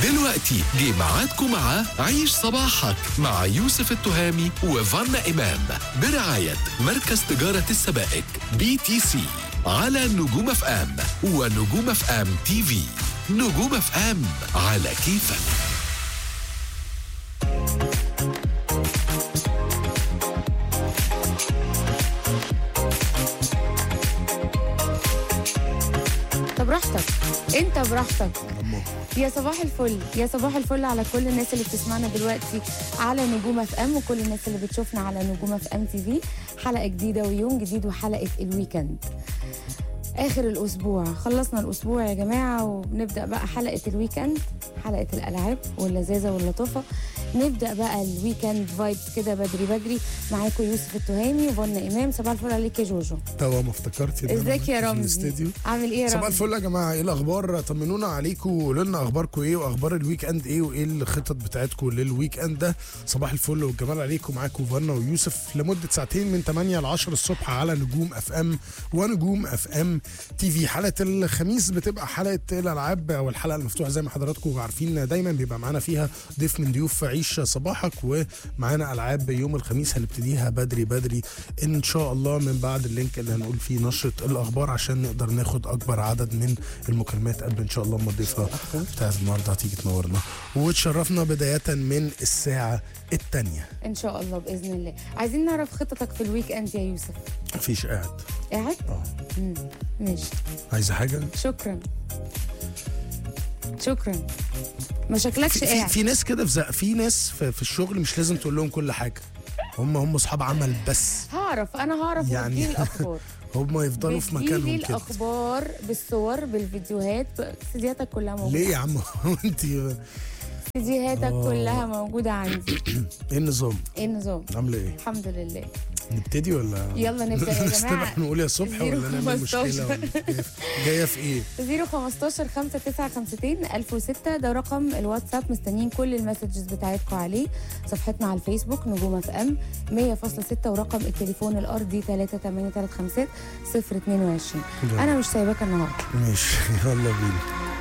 دلوقتي جه ميعادكم مع عيش صباحك مع يوسف التهامي وفانا إمام برعاية مركز تجارة السبائك بي تي سي على نجوم اف ام ونجوم اف ام تي في نجوم اف ام على كيفك طب براحتك انت براحتك يا صباح الفل يا صباح الفل على كل الناس اللي بتسمعنا دلوقتي على نجوم اف ام وكل الناس اللي بتشوفنا على نجوم اف ام تي في حلقه جديده ويوم جديد وحلقه الويكند اخر الاسبوع خلصنا الاسبوع يا جماعه وبنبدا بقى حلقه الويكند حلقه الالعاب واللذاذه واللطافه نبدا بقى الويكند فايبس كده بدري بدري معاكم يوسف التهامي وفنا امام صباح الفل عليك يا جوجو توام افتكرتي إن أنا ازيك يا في رمزي الاستديو عامل ايه يا صباح رمزي الفل يا جماعه ايه الاخبار طمنونا عليكم وقولوا لنا اخباركم ايه واخبار الويك اند ايه وايه الخطط بتاعتكم للويك اند ده صباح الفل والجمال عليكم معاكم فانا ويوسف لمده ساعتين من 8 ل 10 الصبح على نجوم اف ام ونجوم اف ام تي في حلقه الخميس بتبقى حلقه الالعاب او الحلقه المفتوحه زي ما حضراتكم عارفين دايما بيبقى معانا فيها ضيف من ضيوف عيش صباحك ومعانا العاب يوم الخميس هنبتديها بدري بدري ان شاء الله من بعد اللينك اللي هنقول فيه نشره الاخبار عشان نقدر ناخد اكبر عدد من المكالمات قبل ان شاء الله ما الضيفه بتاعت النهارده هتيجي تنورنا وتشرفنا بدايه من الساعه الثانيه ان شاء الله باذن الله عايزين نعرف خططك في الويك اند يا يوسف مفيش قاعد قاعد اه مم. ماشي عايزه حاجه شكرا شكرا ما شكلكش في, في, قاعد في ناس كده في, زق- في ناس في, في الشغل مش لازم تقول لهم كل حاجه هم هم اصحاب عمل بس هعرف انا هعرف يعني- يعني الاخبار هم يفضلوا في بتجيلي مكانهم كده الاخبار بالصور بالفيديوهات سيدياتك كلها موجوده ليه يا عم هو انت ايه سيدياتك آه. كلها موجوده عندي النظام ايه النظام عامله ايه الحمد لله نبتدي ولا يلا نبدأ يا نستنى جماعة. نقول يا الصبح ولا زيرو نعمل مشكله خمستاشر. ولا جاية في- جايه في ايه 015 5952 1006 ده رقم الواتساب مستنيين كل المسجز بتاعتكم عليه صفحتنا على الفيسبوك نجوم اف ام 100.6 ورقم التليفون الارضي 3835 022 جميل. انا مش سايباك النهارده ماشي يلا بينا